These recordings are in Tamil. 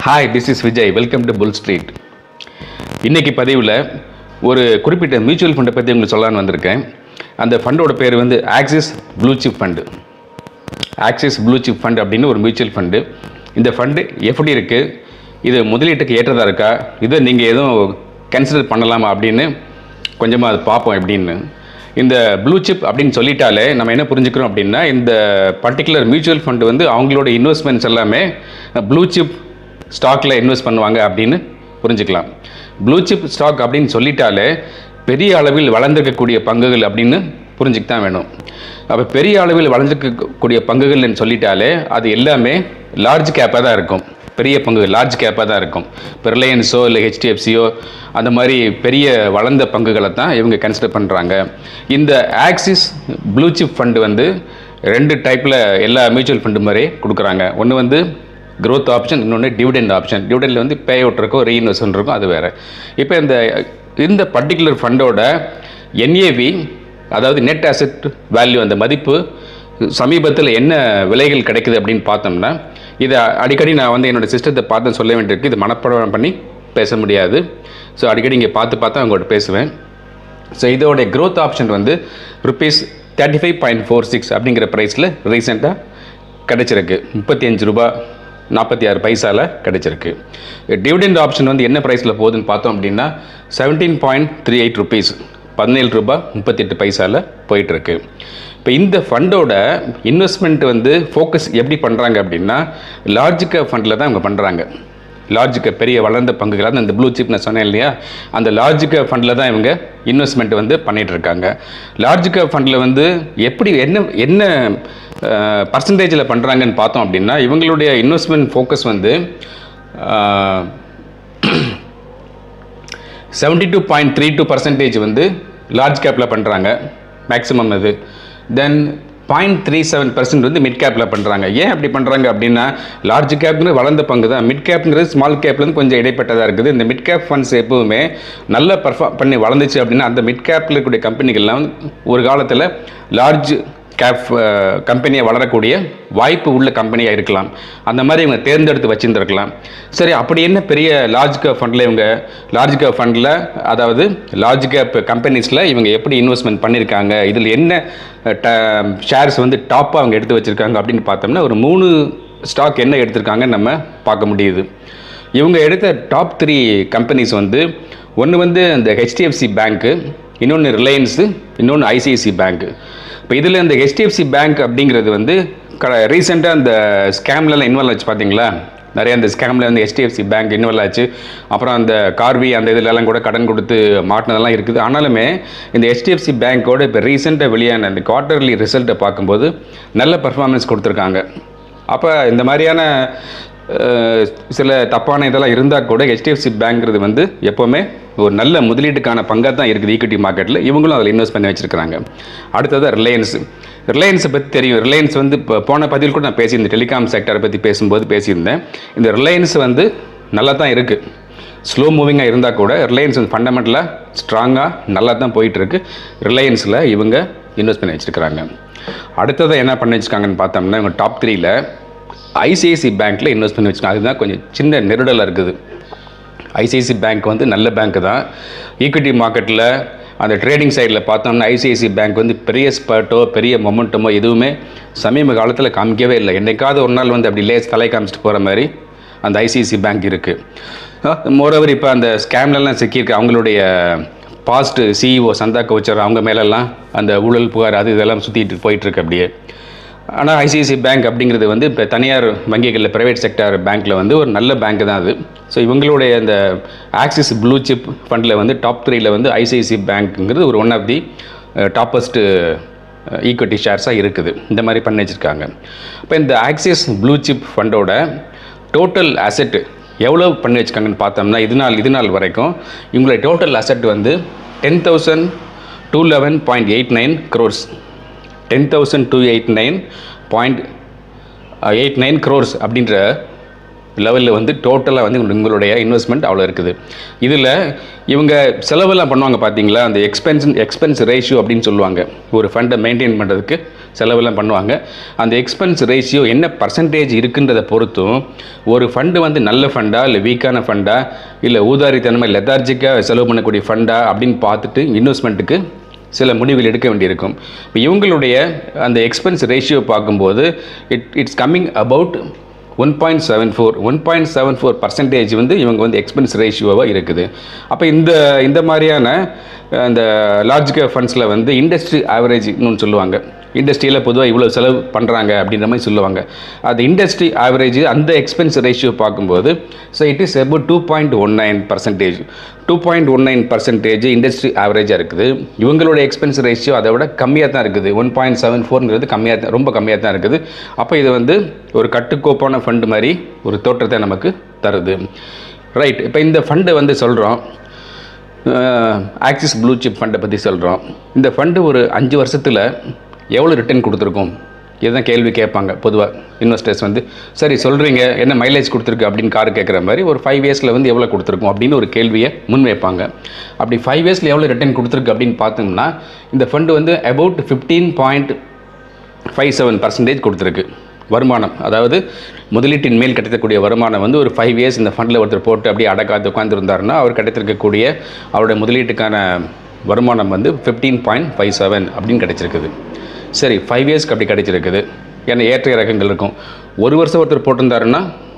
hi this is Vijay welcome to bull street இன்னைக்கு பதிவில் ஒரு குறிப்பிட்ட மியூச்சுவல் ஃபண்டை பற்றி உங்களுக்கு சொல்லலான்னு வந்திருக்கேன் அந்த ஃபண்டோட பேர் வந்து Axis blue chip fund Axis blue chip fund அப்படின்னு ஒரு மியூச்சுவல் ஃபண்டு இந்த ஃபண்டு எப்படி இருக்குது இது முதலீட்டுக்கு ஏற்றதாக இருக்கா இதை நீங்கள் எதுவும் கன்சிடர் பண்ணலாமா அப்படின்னு கொஞ்சமாக அது பார்ப்போம் எப்படின்னு இந்த ப்ளூ சிப் அப்படின்னு சொல்லிட்டாலே நம்ம என்ன புரிஞ்சுக்கிறோம் அப்படின்னா இந்த பர்டிகுலர் மியூச்சுவல் ஃபண்டு வந்து அவங்களோட இன்வெஸ்ட்மெண்ட்ஸ் எல்லாமே ப்ளூ சிப் ஸ்டாக்கில் இன்வெஸ்ட் பண்ணுவாங்க அப்படின்னு புரிஞ்சுக்கலாம் ப்ளூ சிப் ஸ்டாக் அப்படின்னு சொல்லிட்டாலே பெரிய அளவில் வளர்ந்திருக்கக்கூடிய பங்குகள் அப்படின்னு புரிஞ்சுக்க தான் வேணும் அப்போ பெரிய அளவில் வளர்ந்துருக்கக்கூடிய பங்குகள்னு சொல்லிட்டாலே அது எல்லாமே லார்ஜ் கேப்பாக தான் இருக்கும் பெரிய பங்கு லார்ஜ் கேப்பாக தான் இருக்கும் இப்போ ரிலையன்ஸோ இல்லை ஹெச்டிஎஃப்சியோ அந்த மாதிரி பெரிய வளர்ந்த பங்குகளை தான் இவங்க கன்சிடர் பண்ணுறாங்க இந்த ஆக்சிஸ் ப்ளூ சிப் ஃபண்டு வந்து ரெண்டு டைப்பில் எல்லா மியூச்சுவல் ஃபண்டு மாதிரி கொடுக்குறாங்க ஒன்று வந்து growth ஆப்ஷன் இன்னொன்று டிவிடெண்ட் ஆப்ஷன் டிவிடெண்டில் வந்து பே அவுட் இருக்கும் ரீஇன்வெஸ்ட்மெண்ட் இருக்கும் அது வேறு இப்போ இந்த இந்த பர்டிகுலர் ஃபண்டோட என்ஏவி அதாவது நெட் அசெட் வேல்யூ அந்த மதிப்பு சமீபத்தில் என்ன விலைகள் கிடைக்குது அப்படின்னு பார்த்தோம்னா இதை அடிக்கடி நான் வந்து என்னோடய சிஸ்டத்தை பார்த்து சொல்ல வேண்டியிருக்கு இது மனப்பாடம் பண்ணி பேச முடியாது ஸோ அடிக்கடி இங்கே பார்த்து பார்த்து அவங்கள்ட்ட பேசுவேன் ஸோ இதோடைய growth ஆப்ஷன் வந்து rupees thirty five point four six அப்படிங்கிற ப்ரைஸில் ரீசெண்டாக கிடச்சிருக்கு முப்பத்தி அஞ்சு ரூபா நாற்பத்தி ஆறு பைசாவில் கிடச்சிருக்கு டிவிடெண்ட் ஆப்ஷன் வந்து என்ன ப்ரைஸில் போகுதுன்னு பார்த்தோம் அப்படின்னா seventeen point three eight rupees பதினேழு ரூபாய் முப்பத்தெட்டு பைசாவில் போயிட்டுருக்கு இப்போ இந்த ஃபண்டோட இன்வெஸ்ட்மெண்ட் வந்து ஃபோக்கஸ் எப்படி பண்ணுறாங்க அப்படின்னா லார்ஜ் கேப் ஃபண்டில் தான் அவங்க பண்ணுறாங்க லார்ஜ் கேப் பெரிய வளர்ந்த பங்குகள் அதாவது அந்த ப்ளூ சிப் நான் சொன்னேன் இல்லையா அந்த லார்ஜ் கேப் ஃபண்டில் தான் இவங்க இன்வெஸ்ட்மெண்ட் வந்து பண்ணிட்டு இருக்காங்க லார்ஜ் கேப் ஃபண்டில் வந்து எப்படி என்ன என்ன பர்சன்டேஜில் பண்ணுறாங்கன்னு பார்த்தோம் அப்படின்னா இவங்களுடைய இன்வெஸ்ட்மெண்ட் ஃபோக்கஸ் வந்து seventy two point three two percentage வந்து லார்ஜ் கேப்பில் பண்ணுறாங்க மேக்ஸிமம் அது then point three seven percent வந்து மிட் கேப்பில் பண்ணுறாங்க ஏன் அப்படி பண்ணுறாங்க அப்படின்னா லார்ஜ் கேப்ங்கிறது வளர்ந்த பங்கு தான் மிட் கேப்ங்கிறது ஸ்மால் கேப்லேருந்து கொஞ்சம் இடைப்பட்டதாக இருக்குது இந்த மிட் கேப் ஃபண்ட்ஸ் எப்பவுமே நல்ல பர்ஃபார்ம் பண்ணி வளர்ந்துச்சு அப்படின்னா அந்த மிட் கேப்பில் இருக்கக்கூடிய கம்பெனிகள்லாம் ஒரு காலத்தில் லார்ஜ் கேப் கம்பெனியை வளரக்கூடிய வாய்ப்பு உள்ள கம்பெனியாக இருக்கலாம் அந்த மாதிரி இவங்க தேர்ந்தெடுத்து வச்சுருந்துருக்கலாம் சரி அப்படி என்ன பெரிய லார்ஜ் கேப் ஃபண்டில் இவங்க லார்ஜ் கேப் ஃபண்டில் அதாவது லார்ஜ் கேப் கம்பெனிஸில் இவங்க எப்படி இன்வெஸ்ட்மெண்ட் பண்ணியிருக்காங்க இதில் என்ன ஷேர்ஸ் வந்து டாப்பாக அவங்க எடுத்து வச்சுருக்காங்க அப்படின்னு பார்த்தோம்னா ஒரு மூணு ஸ்டாக் என்ன எடுத்திருக்காங்கன்னு நம்ம பார்க்க முடியுது இவங்க எடுத்த டாப் த்ரீ கம்பெனிஸ் வந்து ஒன்று வந்து இந்த ஹெச்டிஎஃப்சி பேங்க்கு இன்னொன்று ரிலையன்ஸு இன்னொன்று ஐசிஐசி பேங்க்கு இப்போ இதில் இந்த ஹெச்டிஎஃப்சி பேங்க் அப்படிங்கிறது வந்து க ரீசெண்டாக அந்த ஸ்கேம்லலாம் இன்வால்வ் ஆச்சு பார்த்தீங்களா நிறைய அந்த ஸ்கேமில் வந்து ஹெச்டிஎஃப்சி பேங்க் இன்வால்வ் ஆச்சு அப்புறம் அந்த கார்வி அந்த இதுலலாம் கூட கடன் கொடுத்து மாட்டினதெல்லாம் இருக்குது ஆனாலுமே இந்த ஹெச்டிஎஃப்சி பேங்க்கோட இப்போ ரீசெண்டாக வெளியான அந்த குவார்ட்டர்லி ரிசல்ட்டை பார்க்கும்போது நல்ல பர்ஃபார்மன்ஸ் கொடுத்துருக்காங்க அப்போ இந்த மாதிரியான அஹ், சில தப்பான இதெல்லாம் இருந்தால் கூட ஹெச்டிஎஃப்சி பேங்க்றது வந்து எப்போவுமே ஒரு நல்ல முதலீட்டுக்கான பங்காக தான் இருக்குது ஈக்விட்டி மார்க்கெட்டில் இவங்களும் அதில் இன்வெஸ்ட் பண்ணி வச்சுருக்காங்க அடுத்தது ரிலையன்ஸ் ரிலையன்ஸை பற்றி தெரியும் ரிலையன்ஸ் வந்து இப்போ போன பதிவில் கூட நான் பேசியிருந்தேன் டெலிகாம் செக்டரை பற்றி பேசும்போது பேசியிருந்தேன் இந்த ரிலையன்ஸ் வந்து நல்லா தான் இருக்குது ஸ்லோ மூவிங்காக இருந்தால் கூட ரிலையன்ஸ் வந்து ஃபண்டமெண்டலாக ஸ்ட்ராங்காக நல்லா தான் போயிட்டுருக்கு ரிலையன்ஸில் இவங்க இன்வெஸ்ட் பண்ணி வச்சுருக்கிறாங்க அடுத்ததை என்ன பண்ணி வச்சுருக்காங்கன்னு பார்த்தோம்னா இவங்க டாப் த்ரீல ஐசிஐசி பேங்க்கில் இன்வெஸ்ட் பண்ணி வச்சுருக்காங்க அதுதான் கொஞ்சம் சின்ன நெருடலாக இருக்குது ஐசிஐசி பேங்க் வந்து நல்ல பேங்க் தான் ஈக்விட்டி மார்க்கெட்டில் அந்த ட்ரேடிங் சைடில் பார்த்தோம்னா ஐசிஐசி பேங்க் வந்து பெரிய ஸ்பர்ட்டோ பெரிய மொமெண்டமோ எதுவுமே சமீப காலத்தில் காமிக்கவே இல்லை என்னைக்காவது ஒரு நாள் வந்து அப்படி லேஸ் தலை காமிச்சிட்டு போகிற மாதிரி அந்த ஐசிஐசி பேங்க் இருக்குது மோரோவர் இப்போ அந்த ஸ்கேம்லலாம் சிக்கியிருக்கு அவங்களுடைய பாஸ்ட் சிஇஓ சந்தா கோச்சர் அவங்க மேலெல்லாம் அந்த ஊழல் புகார் அது இதெல்லாம் சுற்றிட்டு போயிட்டுருக்கு அப்படியே ஆனால் ஐசிஐசி பேங்க் அப்படிங்கிறது வந்து இப்போ தனியார் வங்கிகளில் ப்ரைவேட் செக்டார் பேங்க்கில் வந்து ஒரு நல்ல பேங்க் தான் அது ஸோ இவங்களுடைய அந்த ஆக்சிஸ் ப்ளூ சிப் ஃபண்டில் வந்து டாப் த்ரீல வந்து ஐசிஐசி பேங்க்குங்கிறது ஒரு one of the toppest equity ஷேர்ஸாக இருக்குது இந்த மாதிரி பண்ணி வச்சுருக்காங்க இப்போ இந்த ஆக்சிஸ் ப்ளூ சிப் ஃபண்டோட டோட்டல் அசெட்டு எவ்வளோ பண்ணி வச்சுருக்காங்கன்னு பார்த்தோம்னா இது நாள் இது நாள் வரைக்கும் இவங்களுடைய டோட்டல் அசெட் வந்து ten thousand two eleven point eight nine crores ten thousand two eight nine point eight nine crores அப்படின்ற லெவலில் வந்து டோட்டலாக வந்து உங்களுடைய இன்வெஸ்ட்மெண்ட் அவ்வளோ இருக்குது இதில் இவங்க செலவெல்லாம் பண்ணுவாங்க பார்த்தீங்களா அந்த எக்ஸ்பென்ஸ் எக்ஸ்பென்ஸ் ரேஷியோ அப்படின்னு சொல்லுவாங்க ஒரு ஃபண்டை மெயின்டைன் பண்ணுறதுக்கு செலவெல்லாம் பண்ணுவாங்க அந்த எக்ஸ்பென்ஸ் ரேஷியோ என்ன பர்சன்டேஜ் இருக்குன்றதை பொறுத்தும் ஒரு ஃபண்டு வந்து நல்ல ஃபண்டா இல்லை வீக்கான ஃபண்டா இல்லை ஊதாரித்தனமாக லெத்தார்ஜிக்காக செலவு பண்ணக்கூடிய ஃபண்டா அப்படின்னு பார்த்துட்டு இன்வெஸ்ட்மெண்ட்டுக்கு சில முடிவுகள் எடுக்க வேண்டியிருக்கும் இப்போ இவங்களுடைய அந்த எக்ஸ்பென்ஸ் ரேஷியோ பார்க்கும்போது it it's coming about one point seven four one point seven four percentage வந்து இவங்க வந்து எக்ஸ்பென்ஸ் ரேஷியோவாக இருக்குது அப்போ இந்த இந்த மாதிரியான அந்த லார்ஜ் கேப் ஃபண்ட்ஸில் வந்து இண்டஸ்ட்ரி ஆவரேஜ்னு சொல்லுவாங்க இண்டஸ்ட்ரியில் பொதுவாக இவ்வளோ செலவு பண்ணுறாங்க அப்படின்ற மாதிரி சொல்லுவாங்க அது இண்டஸ்ட்ரி ஆவரேஜ் அந்த எக்ஸ்பென்ஸ் ரேஷியோ பார்க்கும்போது so it is about two point one nine percentage two point one nine percentage industry ஆவரேஜாக இருக்குது இவங்களோட எக்ஸ்பென்ஸ் ரேஷியோ அதை விட கம்மியாக தான் இருக்குது ஒன் பாயிண்ட் செவன் ஃபோர்ங்கிறது கம்மியாக தான் ரொம்ப கம்மியாக தான் இருக்குது அப்போ இது வந்து ஒரு கட்டுக்கோப்பான ஃபண்டு மாதிரி ஒரு தோற்றத்தை நமக்கு தருது ரைட் இப்போ இந்த ஃபண்டு வந்து சொல்கிறோம் ஆக்சிஸ் ப்ளூ சிப் ஃபண்டை பற்றி சொல்கிறோம் இந்த ஃபண்டு ஒரு அஞ்சு வருஷத்தில் எவ்வளோ ரிட்டர்ன் கொடுத்துருக்கோம் இதுதான் கேள்வி கேட்பாங்க பொதுவாக இன்வெஸ்டர்ஸ் வந்து சரி சொல்கிறீங்க என்ன மைலேஜ் கொடுத்துருக்கு அப்படின்னு கார் கேட்குற மாதிரி ஒரு ஃபைவ் இயர்ஸில் வந்து எவ்வளோ கொடுத்துருக்கோம் அப்படின்னு ஒரு கேள்வியை முன்வைப்பாங்க அப்படி ஃபைவ் இயர்ஸில் எவ்வளோ ரிட்டர்ன் கொடுத்துருக்கு அப்படின்னு பார்த்தோம்னா இந்த ஃபண்டு வந்து about fifteen point five seven percentage கொடுத்துருக்கு வருமானம் அதாவது முதலீட்டின் மேல் கிடைக்கக்கூடிய வருமானம் வந்து ஒரு ஃபைவ் இயர்ஸ் இந்த ஃபண்டில் ஒருத்தர் போட்டு அப்படியே அடக்காத்து உட்காந்துருந்தாருன்னா அவர் கிடைத்திருக்கக்கூடிய அவருடைய முதலீட்டுக்கான வருமானம் வந்து ஃபிஃப்டீன் பாயிண்ட் ஃபைவ் செவன் அப்படின்னு கிடைச்சிருக்குது சரி ஃபைவ் இயர்ஸ்க்கு அப்படி கிடைச்சிருக்குது ஏன்னா ஏற்ற இறக்கங்கள் இருக்கும் ஒரு வருஷம் ஒருத்தர் போட்டிருந்தாருன்னா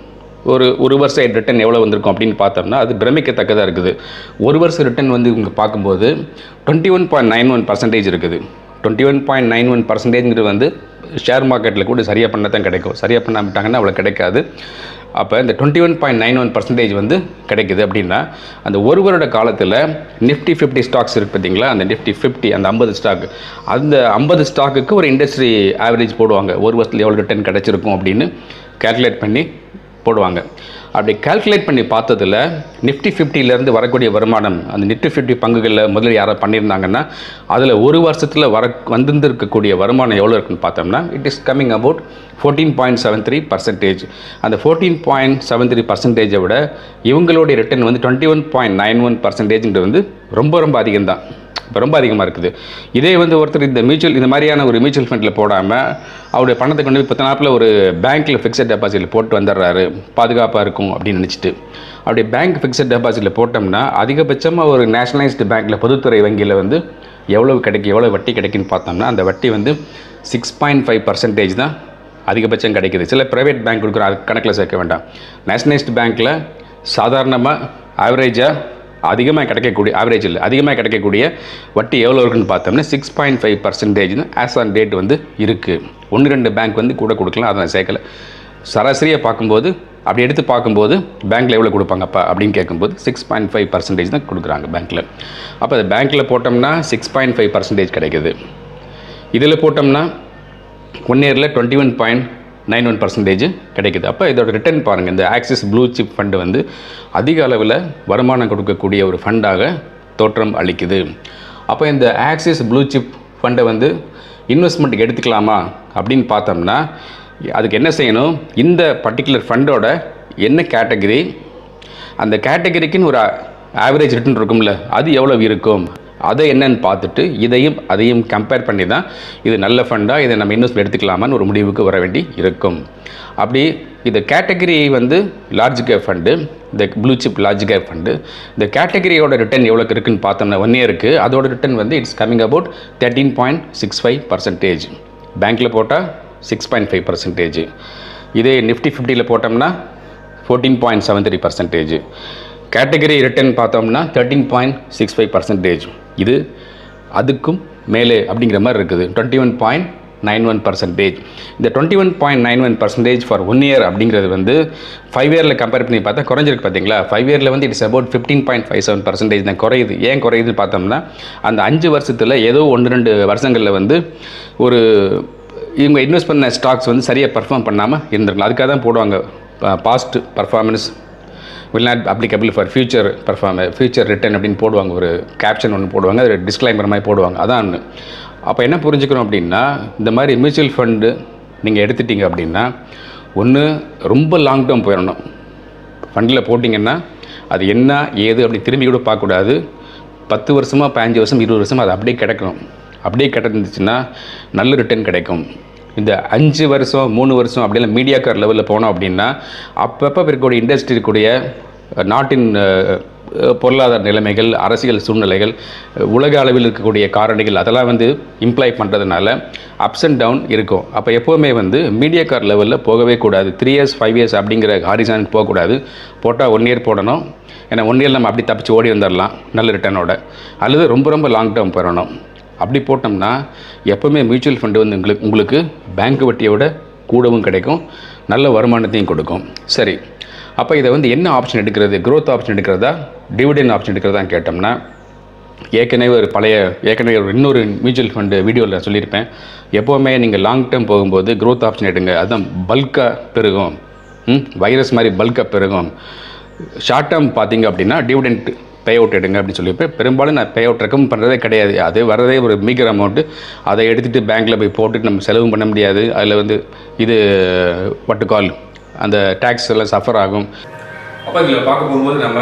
ஒரு ஒரு வருஷம் ரிட்டர்ன் எவ்வளோ வந்திருக்கும் அப்படின்னு பார்த்தோம்னா அது பிரமிக்கத்தக்கதாக இருக்குது ஒரு வருஷம் ரிட்டர்ன் வந்து இவங்க பார்க்கும்போது twenty one point nine one percentage இருக்குது twenty one point nine one பர்சன்டேஜ்ங்கிறது வந்து ஷேர் மார்க்கெட்டில் கூட சரியாக பண்ண தான் கிடைக்கும் சரியாக பண்ணாமட்டாங்கன்னா அவ்வளோ கிடைக்காது அப்போ இந்த twenty one point nine one percentage வந்து கிடைக்குது அப்படின்னா அந்த ஒரு வருட காலத்தில் நிஃப்டி ஃபிஃப்டி ஸ்டாக்ஸ் இருக்குது பார்த்தீங்களா அந்த நிஃப்டி ஃபிஃப்டி அந்த ஐம்பது ஸ்டாக் அந்த ஐம்பது ஸ்டாக்குக்கு ஒரு இண்டஸ்ட்ரி ஆவரேஜ் போடுவாங்க ஒரு வருஷத்தில் எவ்வளோ ரிட்டர்ன் கிடச்சிருக்கும் அப்படின்னு கால்குலேட் பண்ணி போடுவாங்க அப்படி கால்குலேட் பண்ணி பார்த்ததில் நிஃப்டி ஃபிஃப்டிலேருந்து வரக்கூடிய வருமானம் அந்த நிஃப்டி ஃபிஃப்டி பங்குகளில் முதல்ல யாராவது பண்ணியிருந்தாங்கன்னா அதில் ஒரு வருஷத்தில் வர வந்திருக்கக்கூடிய வருமானம் எவ்வளோ இருக்குன்னு பார்த்தோம்னா it is coming about fourteen point seven three percentage அந்த ஃபோர்டீன் பாயிண்ட் செவன் த்ரீ பர்சன்டேஜை விட இவங்களுடைய ரிட்டர்ன் வந்து twenty one point nine one பர்சன்டேஜ்ன்றது வந்து ரொம்ப ரொம்ப அதிகம்தான் இப்போ ரொம்ப அதிகமாக இருக்குது இதே வந்து ஒருத்தர் இந்த மியூச்சுவல் இந்த மாதிரியான ஒரு மியூச்சுவல் ஃபண்டில் போடாமல் அவருடைய பணத்தை கொண்டு போய் பத்து நாப்பில் ஒரு பேங்க்கில் ஃபிக்ஸட் டெபாசிட்டில் போட்டு வந்துடுறாரு பாதுகாப்பாக இருக்கும் அப்படின்னு நினச்சிட்டு அப்படி பேங்க் ஃபிக்ஸட் டெபாசிட்டில் போட்டோம்னா அதிகபட்சமாக ஒரு நேஷனலைஸ்டு பேங்க்கில் பொதுத்துறை வங்கியில் வந்து எவ்வளோ கிடைக்கும் எவ்வளோ வட்டி கிடைக்குன்னு பார்த்தோம்னா அந்த வட்டி வந்து சிக்ஸ் பாயிண்ட் ஃபைவ் பர்சன்டேஜ் தான் அதிகபட்சம் கிடைக்குது சில ப்ரைவேட் பேங்க் கொடுக்குற அது கணக்கில் சேர்க்க வேண்டாம் நேஷனலைஸ்டு பேங்க்கில் சாதாரணமாக ஆவரேஜாக அதிகமாக கிடைக்கக்கூடிய ஆவரேஜ் இல்லை அதிகமாக கிடைக்கக்கூடிய வட்டி எவ்வளோ இருக்குன்னு பார்த்தோம்னா சிக்ஸ் பாயிண்ட் ஃபைவ் பர்சன்டேஜ்னு ஆஸ் ஆன் டேட் வந்து இருக்குது ஒன்று ரெண்டு பேங்க் வந்து கூட கொடுக்கலாம் அதை நான் சேர்க்கல சராசரியாக பார்க்கும்போது அப்படி எடுத்து பார்க்கும்போது பேங்க்கில் எவ்வளோ கொடுப்பாங்கப்பா அப்படின்னு கேட்கும்போது சிக்ஸ் பாயிண்ட் ஃபைவ் பர்சன்டேஜ் தான் கொடுக்குறாங்க பேங்க்கில் அப்போ அது பேங்க்கில் போட்டோம்னா சிக்ஸ் பாயிண்ட் ஃபைவ் பர்சன்டேஜ் கிடைக்குது இதில் போட்டோம்னா ஒன் இயரில் twenty one point nine one percentage கிடைக்குது அப்போ இதோட ரிட்டர்ன் பாருங்கள் இந்த ஆக்சிஸ் ப்ளூ சிப் ஃபண்டு வந்து அதிக அளவில் வருமானம் கொடுக்கக்கூடிய ஒரு ஃபண்டாக தோற்றம் அளிக்குது அப்போ இந்த ஆக்சிஸ் ப்ளூ சிப் ஃபண்டை வந்து இன்வெஸ்ட்மெண்ட்டுக்கு எடுத்துக்கலாமா அப்படின்னு பார்த்தோம்னா அதுக்கு என்ன செய்யணும் இந்த பர்டிகுலர் ஃபண்டோட என்ன கேட்டகரி அந்த கேட்டகரிக்குன்னு ஒரு ஆவரேஜ் ரிட்டர்ன் இருக்கும்ல அது எவ்வளோ இருக்கும் அதை என்னன்னு பார்த்துட்டு இதையும் அதையும் கம்பேர் பண்ணி தான் இது நல்ல ஃபண்டாக இதை நம்ம இன்வெஸ்ட் எடுத்துக்கலாமான்னு ஒரு முடிவுக்கு வர வேண்டி இருக்கும் அப்படி இந்த கேட்டகரி வந்து லார்ஜ் கேப் ஃபண்டு இந்த blue chip large cap fund இந்த கேட்டகரியோட ரிட்டர்ன் எவ்வளோ இருக்குன்னு பார்த்தோம்னா ஒன் இயருக்கு அதோட ரிட்டர்ன் வந்து it's coming about thirteen point six five percentage பேங்க்கில் போட்டால் சிக்ஸ் பாயிண்ட் ஃபைவ் பர்சன்டேஜ் இதே நிஃப்டி ஃபிஃப்டியில் போட்டோம்னா fourteen point seven three percentage category return பார்த்தோம்னா thirteen point six five percentage இது அதுக்கும் மேலே அப்படிங்கிற மாதிரி இருக்குது twenty one point nine one percentage இந்த twenty one point nine one percentage for one year அப்படிங்கிறது வந்து ஃபைவ் இயரில் கம்பேர் பண்ணி பார்த்தா குறைஞ்சிருக்கு பார்த்தீங்களா ஃபைவ் இயரில் வந்து it's about fifteen point five seven percentage தான் குறையுது ஏன் குறையுதுன்னு பார்த்தோம்னா அந்த அஞ்சு வருஷத்தில் ஏதோ ஒன்று ரெண்டு வருஷங்களில் வந்து ஒரு இவங்க இன்வெஸ்ட் பண்ண ஸ்டாக்ஸ் வந்து சரியாக பர்ஃபார்ம் பண்ணாமல் இருந்திருக்கலாம் அதுக்காக தான் போடுவாங்க past performance will not applicable for future perform future return அப்படின்னு போடுவாங்க ஒரு கேப்ஷன் ஒன்று போடுவாங்க அது டிஸ்க்ளைமர் மாதிரி போடுவாங்க அதான் ஒன்று அப்போ என்ன புரிஞ்சுக்கிறோம் அப்படின்னா இந்த மாதிரி மியூச்சுவல் ஃபண்டு நீங்கள் எடுத்துட்டீங்க அப்படின்னா ஒன்று ரொம்ப லாங் டேர்ம் போயிடணும் ஃபண்டில் போட்டிங்கன்னா அது என்ன ஏது அப்படி திரும்பி கூட பார்க்கக்கூடாது பத்து வருஷமாக பதினஞ்சு வருஷம் இருபது வருஷம் அது அப்படியே கிடக்கணும் அப்படியே கிடந்துச்சுன்னா நல்ல ரிட்டர்ன் கிடைக்கும் இந்த அஞ்சு வருஷம் மூணு வருஷம் அப்படிலாம் மீடியாக்கார் லெவலில் போனோம் அப்படின்னா அப்பப்போ இருக்கக்கூடிய இண்டஸ்ட்ரி இருக்கக்கூடிய நாட்டின் அஹ், பொருளாதார நிலைமைகள் அரசியல் சூழ்நிலைகள் உலக அளவில் இருக்கக்கூடிய காரணிகள் அதெல்லாம் வந்து இம்ப்ளாய் பண்ணுறதுனால அப்ஸ் அண்ட் டவுன் இருக்கும் அப்போ எப்போவுமே வந்து மீடியாக்கார் லெவலில் போகவே கூடாது த்ரீ இயர்ஸ் ஃபைவ் இயர்ஸ் அப்படிங்கிற ஹாரிசானுக்கு போகக்கூடாது போட்டால் ஒன் இயர் போடணும் ஏன்னா ஒன் இயர் நம்ம அப்படி தப்பிச்சு ஓடி வந்துடலாம் நல்ல ரிட்டர்னோட அல்லது ரொம்ப ரொம்ப லாங் டேர்ம் போயிடணும் அப்படி போட்டோம்னா எப்போவுமே மியூச்சுவல் ஃபண்டு வந்து உங்களுக்கு உங்களுக்கு பேங்க் வட்டியை விட கூடவும் கிடைக்கும் நல்ல வருமானத்தையும் கொடுக்கும் சரி அப்போ இதை வந்து என்ன ஆப்ஷன் எடுக்கிறது growth ஆப்ஷன் எடுக்கிறதா டிவிடெண்ட் ஆப்ஷன் எடுக்கிறதான்னு கேட்டோம்னா ஏற்கனவே ஒரு பழைய ஏற்கனவே ஒரு இன்னொரு மியூச்சுவல் ஃபண்டு வீடியோவில் சொல்லியிருப்பேன் எப்போவுமே நீங்கள் லாங் டேர்ம் போகும்போது growth ஆப்ஷன் எடுங்க அதுதான் பல்காக பெருகும் வைரஸ் மாதிரி பல்காக பெருகும் ஷார்ட் டேர்ம் பார்த்தீங்க அப்படின்னா டிவிடெண்ட் பே அவுட் எடுங்க அப்படின்னு சொல்லியிருப்பேன் பெரும்பாலும் நான் பே அவுட் ரெக்கமெண்ட் பண்ணுறதே கிடையாது அது வரதே ஒரு மீகர் அமௌண்ட்டு அதை எடுத்துகிட்டு பேங்க்கில் போய் போட்டுட்டு நம்ம செலவும் பண்ண முடியாது அதில் வந்து இது வட்டு கால் அந்த டேக்ஸ் எல்லாம் சஃபர் ஆகும் அப்போ இதில் பார்க்க போகும்போது நம்ம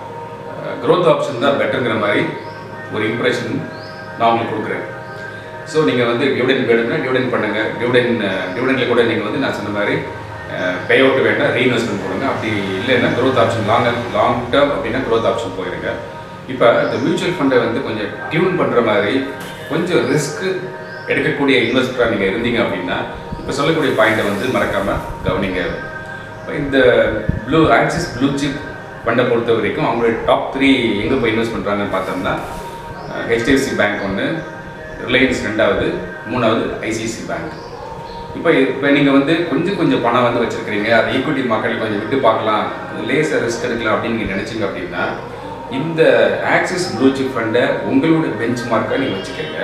க்ரோத் ஆப்ஷன் தான் பெட்டருங்கிற மாதிரி ஒரு இம்ப்ரெஷன் நான் உங்களுக்கு கொடுக்குறேன் ஸோ நீங்கள் வந்து டிவிடெண்ட் வேணும்னா டிவிடெண்ட் பண்ணுங்கள் டிவிடெண்ட் டிவிடெண்டில் கூட நீங்கள் வந்து நான் சொன்ன மாதிரி பே அவுட் வேண்டாம் ரீஇன்வெஸ்ட்மெண்ட் கொடுங்க அப்படி இல்லைன்னா growth option long long term அப்படின்னா க்ரோத் ஆப்ஷன் போயிருங்க இப்போ இந்த மியூச்சுவல் ஃபண்டை வந்து கொஞ்சம் டியூன் பண்ணுற மாதிரி கொஞ்சம் ரிஸ்க் எடுக்கக்கூடிய இன்வெஸ்டராக நீங்கள் இருந்தீங்க அப்படின்னா இப்போ சொல்லக்கூடிய பாயிண்ட்டை வந்து மறக்காமல் கவனிங்க இப்ப இந்த ப்ளூ ஆக்சிஸ் ப்ளூ சிப் ஃபண்டை பொறுத்த வரைக்கும் அவங்களுடைய டாப் த்ரீ எங்கே போய் இன்வெஸ்ட் பண்ணுறாங்கன்னு பார்த்தோம்னா ஹெச்டிஎஃப்சி பேங்க் ஒன்று ரிலையன்ஸ் ரெண்டாவது மூணாவது ஐசிஐசி பேங்க் இப்போ இப்போ நீங்கள் வந்து கொஞ்சம் கொஞ்சம் பணம் வந்து வச்சுருக்கிறீங்க அதை ஈக்விட்டி மார்க்கெட்டில் கொஞ்சம் விட்டு பார்க்கலாம் லேசர் ரிஸ்க் எடுக்கலாம் அப்படின்னு நீங்கள் நினச்சிங்க அப்படின்னா இந்த ஆக்சிஸ் ப்ளூ சிப் ஃபண்டை உங்களோட பெஞ்ச் மார்க்காக நீங்கள் வச்சுக்கோங்க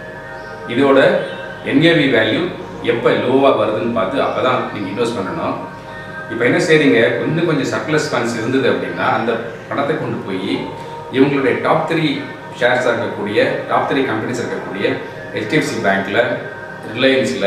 இதோட என்ஏவி வேல்யூ எப்போ லோவாக வருதுன்னு பார்த்து அப்போ தான் நீங்கள் இன்வெஸ்ட் பண்ணணும் இப்போ என்ன செய்றீங்க கொஞ்சம் கொஞ்சம் சர்ப்ளஸ் ஃபண்ட்ஸ் இருந்தது அப்படின்னா அந்த பணத்தை கொண்டு போய் இவங்களுடைய டாப் த்ரீ ஷேர்ஸாக இருக்கக்கூடிய டாப் த்ரீ கம்பெனிஸ் இருக்கக்கூடிய ஹெச்டிஎஃப்சி பேங்க்கில் ரிலையன்ஸில்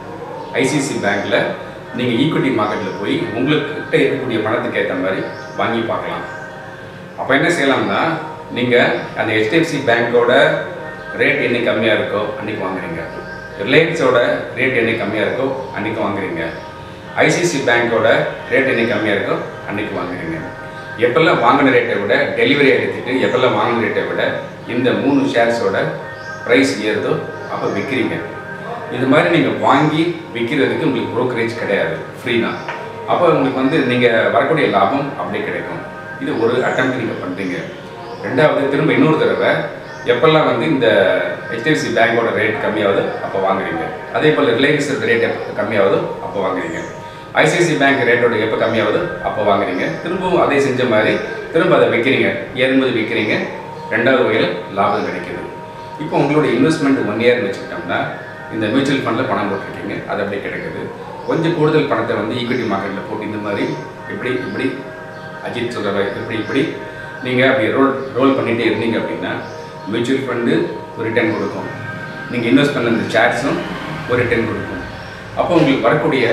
ஐசிசி பேங்க்கில் நீங்கள் ஈக்விட்டி மார்க்கெட்டில் போய் உங்கள்கிட்ட இருக்கக்கூடிய பணத்துக்கு ஏற்ற மாதிரி வாங்கி பார்க்கலாம் அப்போ என்ன செய்யலாம்னா நீங்கள் அந்த ஹெச்டிஎஃப்சி பேங்க்கோட ரேட் என்னைக்கு கம்மியாக இருக்கோ அன்றைக்கி வாங்குறீங்க ரிலையன்ஸோட ரேட் என்னைக்கு கம்மியாக இருக்கோ அன்றைக்கி வாங்குறீங்க ஐசிசி பேங்க்கோட ரேட் என்னைக்கு கம்மியாக இருக்கோ அன்றைக்கி வாங்குறீங்க எப்பெல்லாம் வாங்கின ரேட்டை விட டெலிவரி எடுத்துட்டு எப்பெல்லாம் வாங்கின ரேட்டை விட இந்த மூணு ஷேர்ஸோட ப்ரைஸ் ஏறுதோ அப்போ விற்கிறீங்க இது மாதிரி நீங்கள் வாங்கி விற்கிறதுக்கு உங்களுக்கு brokerage கிடையாது ஃப்ரீ தான் அப்போ உங்களுக்கு வந்து நீங்கள் வரக்கூடிய லாபம் அப்படியே கிடைக்கும் இது ஒரு அட்டம் நீங்கள் பண்ணுறீங்க ரெண்டாவது திரும்ப இன்னொரு தடவை எப்பெல்லாம் வந்து இந்த ஹெச்டிஎஃப்சி பேங்கோட ரேட் கம்மியாகுது அப்போ வாங்குறீங்க அதே போல் ரிலையன்ஸ் ரேட் எப்போ கம்மியாகுதோ அப்போ வாங்குறீங்க ஐசிஐசி பேங்க் ரேட்டோட எப்போ கம்மியாகுதோ அப்போ வாங்குறீங்க திரும்பவும் அதே செஞ்ச மாதிரி திரும்ப அதை விற்கிறீங்க ஏறும்போது விற்கிறீங்க ரெண்டாவது வகையில் லாபம் கிடைக்குது இப்போ உங்களுடைய இன்வெஸ்ட்மெண்ட் ஒன் இயர்னு வச்சுக்கிட்டோம்னா இந்த மியூச்சுவல் ஃபண்டில் பணம் போட்டிருக்கீங்க அது அப்படியே கிடைக்குது கொஞ்சம் கூடுதல் பணத்தை வந்து ஈக்விட்டி மார்க்கெட்டில் போட்டு இந்த மாதிரி இப்படி இப்படி அஜித் சொல்கிற இப்படி இப்படி நீங்கள் அப்படி ரோல் ரோல் பண்ணிகிட்டே இருந்தீங்க அப்படின்னா மியூச்சுவல் ஃபண்டு ஒரு ரிட்டர்ன் கொடுக்கும் நீங்கள் இன்வெஸ்ட் பண்ண இந்த ஷேர்ஸும் ஒரு ரிட்டர்ன் கொடுக்கும் அப்போ உங்களுக்கு வரக்கூடிய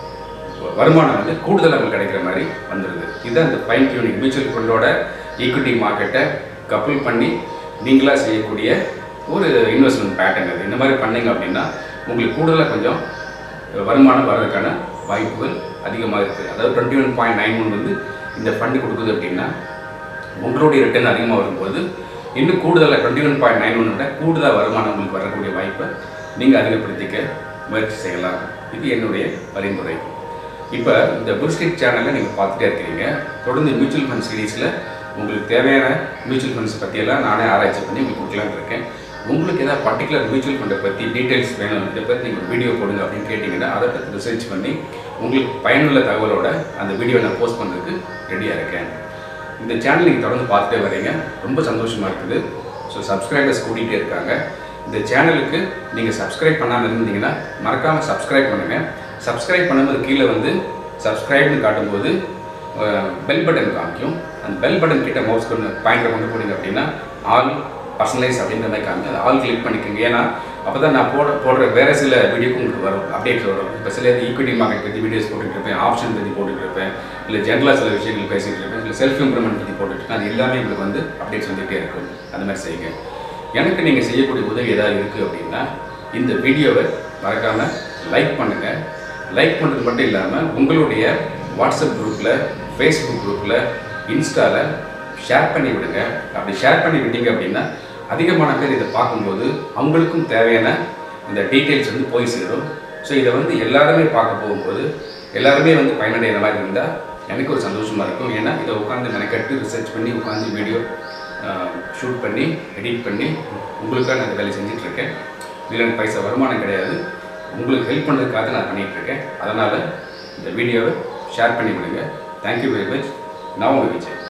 வருமானம் வந்து கூடுதல் உங்களுக்கு கிடைக்கிற மாதிரி வந்துடுது இதுதான் இந்த ஃபைன் டியூனிங் மியூச்சுவல் ஃபண்டோட ஈக்விட்டி மார்க்கெட்டை கப்புள் பண்ணி நீங்களாக செய்யக்கூடிய ஒரு இன்வெஸ்ட்மெண்ட் பேட்டர்ன் அது இந்த மாதிரி பண்ணீங்க அப்படின்னா உங்களுக்கு கூடுதலாக கொஞ்சம் வருமானம் வர்றதுக்கான வாய்ப்புகள் அதிகமாக இருக்குது அதாவது twenty one point nine one வந்து இந்த ஃபண்டு கொடுக்குது அப்படின்னா உங்களுடைய ரிட்டர்ன் அதிகமாக வரும்போது இன்னும் கூடுதலாக twenty one point nine one விட கூடுதல் வருமானம் உங்களுக்கு வரக்கூடிய வாய்ப்பை நீங்கள் அதிகப்படுத்திக்க முயற்சி செய்யலாம் இது என்னுடைய பரிந்துரை இப்போ இந்த புல்ஸ்டிக் சேனலை நீங்கள் பார்த்துட்டே இருக்கிறீங்க தொடர்ந்து மியூச்சுவல் ஃபண்ட் சீரீஸில் உங்களுக்கு தேவையான மியூச்சுவல் ஃபண்ட்ஸ் பற்றியெல்லாம் நானே ஆராய்ச்சி பண்ணி உங்களுக்கு கொடுக்கலான்னு இருக்கேன் உங்களுக்கு ஏதாவது பர்டிகுலர் மியூச்சுவல் ஃபண்டை பற்றி டீட்டெயில்ஸ் வேணும் இதை பற்றி நீங்கள் ஒரு வீடியோ போடுங்க அப்படின்னு கேட்டிங்கன்னா அதை பற்றி ரிசர்ச் பண்ணி உங்களுக்கு பயனுள்ள தகவலோட அந்த வீடியோ நான் போஸ்ட் பண்ணுறதுக்கு ரெடியாக இருக்கேன் இந்த சேனல் நீங்கள் தொடர்ந்து பார்த்துட்டே வரீங்க ரொம்ப சந்தோஷமாக இருக்குது ஸோ சப்ஸ்கிரைபர்ஸ் கூட்டிகிட்டே இருக்காங்க இந்த சேனலுக்கு நீங்கள் சப்ஸ்கிரைப் பண்ணாமல் இருந்தீங்கன்னா மறக்காமல் சப்ஸ்கிரைப் பண்ணுங்கள் சப்ஸ்கிரைப் பண்ணும்போது கீழே வந்து சப்ஸ்கிரைப்னு காட்டும்போது பெல் பட்டன் காமிக்கும் அந்த பெல் பட்டன் கிட்ட மவுஸ் கொண்டு பாயிண்டை கொண்டு போனீங்க அப்படின்னா ஆல் பர்சனலைஸ் அப்படின்ற மாதிரி காமிக்கும் அந்த ஆல் கிளிக் பண்ணிக்கோங்க ஏன்னா அப்போ தான் நான் போட போடுற வேறு சில வீடியோக்கும் உங்களுக்கு வரும் அப்டேட்ஸ் வரும் இப்போ சில ஈக்விட்டி மார்க்கெட் பற்றி வீடியோஸ் போட்டுட்டு இருப்பேன் ஆப்ஷன் பற்றி போட்டுட்டு இருப்பேன் இல்லை ஜென்ரலாக சில விஷயங்கள் பேசிகிட்டு இருப்பேன் இல்லை செல்ஃப் இம்ப்ரூவ்மெண்ட் பற்றி போட்டுட்டு இருப்பேன் அது எல்லாமே உங்களுக்கு வந்து அப்டேட்ஸ் வந்துகிட்டே இருக்கும் அந்த மாதிரி செய்யுங்க எனக்கு நீங்கள் செய்யக்கூடிய உதவி ஏதாவது இருக்குது அப்படின்னா இந்த வீடியோவை மறக்காமல் லைக் பண்ணுங்கள் லைக் பண்ணுறது மட்டும் இல்லாமல் உங்களுடைய வாட்ஸ்அப் குரூப்பில் ஃபேஸ்புக் குரூப்பில் இன்ஸ்டாவில் ஷேர் பண்ணி விடுங்க அப்படி ஷேர் பண்ணி விட்டீங்க அப்படின்னா அதிகமான பேர் இதை பார்க்கும்போது அவங்களுக்கும் தேவையான இந்த டீட்டெயில்ஸ் வந்து போய் சேரும் ஸோ இதை வந்து எல்லாருமே பார்க்க போகும்போது எல்லாருமே வந்து பயனடைகிற மாதிரி இருந்தால் எனக்கு ஒரு சந்தோஷமாக இருக்கும் ஏன்னா இதை உட்காந்து மெனக்கட்டு ரிசர்ச் பண்ணி உட்காந்து வீடியோ ஷூட் பண்ணி எடிட் பண்ணி உங்களுக்காக நான் இந்த வேலை செஞ்சிட்ருக்கேன் இதில் எனக்கு பைசா வருமானம் கிடையாது உங்களுக்கு ஹெல்ப் பண்ணுறதுக்காக நான் பண்ணிகிட்ருக்கேன் அதனால் இந்த வீடியோவை ஷேர் பண்ணி விடுங்க தேங்க்யூ வெரி மச் நான் உங்கள் விஜய்